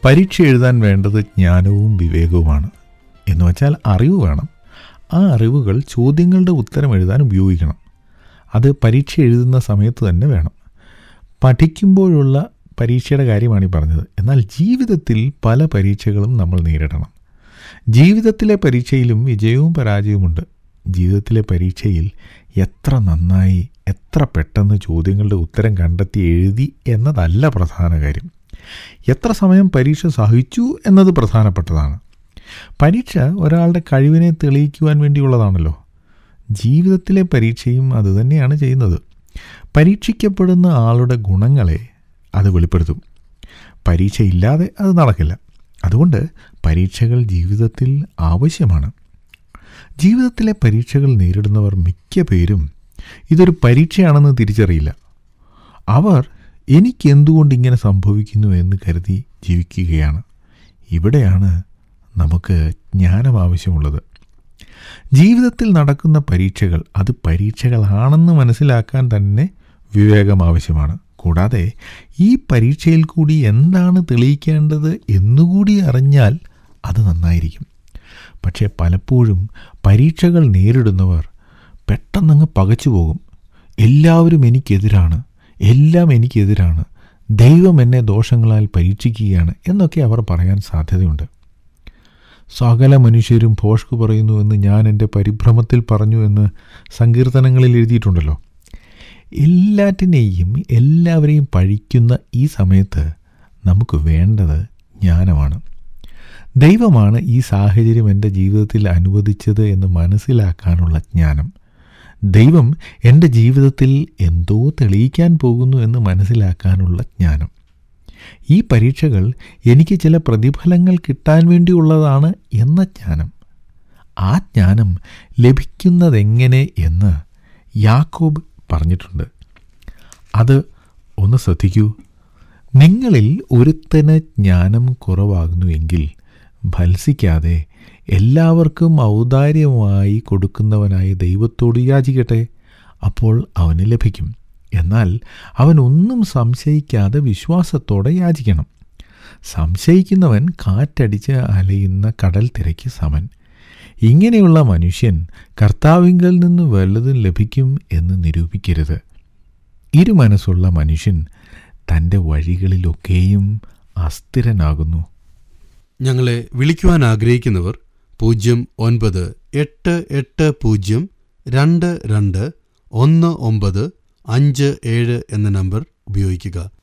പരീക്ഷ എഴുതാൻ വേണ്ടത് ജ്ഞാനവും വിവേകവുമാണ് എന്ന് വച്ചാൽ അറിവ് വേണം ആ അറിവുകൾ ചോദ്യങ്ങളുടെ ഉത്തരം എഴുതാൻ ഉപയോഗിക്കണം അത് പരീക്ഷ എഴുതുന്ന സമയത്ത് തന്നെ വേണം പഠിക്കുമ്പോഴുള്ള പരീക്ഷയുടെ കാര്യമാണ് ഈ പറഞ്ഞത് എന്നാൽ ജീവിതത്തിൽ പല പരീക്ഷകളും നമ്മൾ നേരിടണം ജീവിതത്തിലെ പരീക്ഷയിലും വിജയവും പരാജയവുമുണ്ട് ജീവിതത്തിലെ പരീക്ഷയിൽ എത്ര നന്നായി എത്ര പെട്ടെന്ന് ചോദ്യങ്ങളുടെ ഉത്തരം കണ്ടെത്തി എഴുതി എന്നതല്ല പ്രധാന കാര്യം എത്ര സമയം പരീക്ഷ സഹിച്ചു എന്നത് പ്രധാനപ്പെട്ടതാണ് പരീക്ഷ ഒരാളുടെ കഴിവിനെ തെളിയിക്കുവാൻ വേണ്ടിയുള്ളതാണല്ലോ ജീവിതത്തിലെ പരീക്ഷയും അതുതന്നെയാണ് ചെയ്യുന്നത് പരീക്ഷിക്കപ്പെടുന്ന ആളുടെ ഗുണങ്ങളെ അത് വെളിപ്പെടുത്തും പരീക്ഷയില്ലാതെ അത് നടക്കില്ല അതുകൊണ്ട് പരീക്ഷകൾ ജീവിതത്തിൽ ആവശ്യമാണ് ജീവിതത്തിലെ പരീക്ഷകൾ നേരിടുന്നവർ മിക്ക പേരും ഇതൊരു പരീക്ഷയാണെന്ന് തിരിച്ചറിയില്ല അവർ എനിക്ക് എന്തുകൊണ്ട് ഇങ്ങനെ സംഭവിക്കുന്നു എന്ന് കരുതി ജീവിക്കുകയാണ് ഇവിടെയാണ് നമുക്ക് ജ്ഞാനം ആവശ്യമുള്ളത് ജീവിതത്തിൽ നടക്കുന്ന പരീക്ഷകൾ അത് പരീക്ഷകളാണെന്ന് മനസ്സിലാക്കാൻ തന്നെ വിവേകം ആവശ്യമാണ് കൂടാതെ ഈ പരീക്ഷയിൽ കൂടി എന്താണ് തെളിയിക്കേണ്ടത് എന്നുകൂടി അറിഞ്ഞാൽ അത് നന്നായിരിക്കും പക്ഷേ പലപ്പോഴും പരീക്ഷകൾ നേരിടുന്നവർ പെട്ടെന്നങ്ങ് പകച്ചു പോകും എല്ലാവരും എനിക്കെതിരാണ് എല്ലാം എനിക്കെതിരാണ് ദൈവം എന്നെ ദോഷങ്ങളാൽ പരീക്ഷിക്കുകയാണ് എന്നൊക്കെ അവർ പറയാൻ സാധ്യതയുണ്ട് സകല മനുഷ്യരും ഭോഷ്കു പറയുന്നു എന്ന് ഞാൻ എൻ്റെ പരിഭ്രമത്തിൽ പറഞ്ഞു എന്ന് സങ്കീർത്തനങ്ങളിൽ എഴുതിയിട്ടുണ്ടല്ലോ എല്ലാറ്റിനെയും എല്ലാവരെയും പഴിക്കുന്ന ഈ സമയത്ത് നമുക്ക് വേണ്ടത് ജ്ഞാനമാണ് ദൈവമാണ് ഈ സാഹചര്യം എൻ്റെ ജീവിതത്തിൽ അനുവദിച്ചത് എന്ന് മനസ്സിലാക്കാനുള്ള ജ്ഞാനം ദൈവം എൻ്റെ ജീവിതത്തിൽ എന്തോ തെളിയിക്കാൻ പോകുന്നു എന്ന് മനസ്സിലാക്കാനുള്ള ജ്ഞാനം ഈ പരീക്ഷകൾ എനിക്ക് ചില പ്രതിഫലങ്ങൾ കിട്ടാൻ വേണ്ടിയുള്ളതാണ് എന്ന ജ്ഞാനം ആ ജ്ഞാനം ലഭിക്കുന്നതെങ്ങനെ എന്ന് യാക്കോബ് പറഞ്ഞിട്ടുണ്ട് അത് ഒന്ന് ശ്രദ്ധിക്കൂ നിങ്ങളിൽ ഒരുത്തന് ജ്ഞാനം കുറവാകുന്നുവെങ്കിൽ ഭത്സിക്കാതെ എല്ലാവർക്കും ഔദാര്യമായി കൊടുക്കുന്നവനായ ദൈവത്തോട് യാചിക്കട്ടെ അപ്പോൾ അവന് ലഭിക്കും എന്നാൽ അവൻ ഒന്നും സംശയിക്കാതെ വിശ്വാസത്തോടെ യാചിക്കണം സംശയിക്കുന്നവൻ കാറ്റടിച്ച് അലയുന്ന കടൽ തിരയ്ക്ക് സമൻ ഇങ്ങനെയുള്ള മനുഷ്യൻ കർത്താവിങ്കൽ നിന്ന് വല്ലതും ലഭിക്കും എന്ന് നിരൂപിക്കരുത് ഇരുമനസ്സുള്ള മനുഷ്യൻ തൻ്റെ വഴികളിലൊക്കെയും അസ്ഥിരനാകുന്നു ഞങ്ങളെ വിളിക്കുവാൻ ആഗ്രഹിക്കുന്നവർ പൂജ്യം ഒൻപത് എട്ട് എട്ട് പൂജ്യം രണ്ട് രണ്ട് ഒന്ന് ഒമ്പത് അഞ്ച് ഏഴ് എന്ന നമ്പർ ഉപയോഗിക്കുക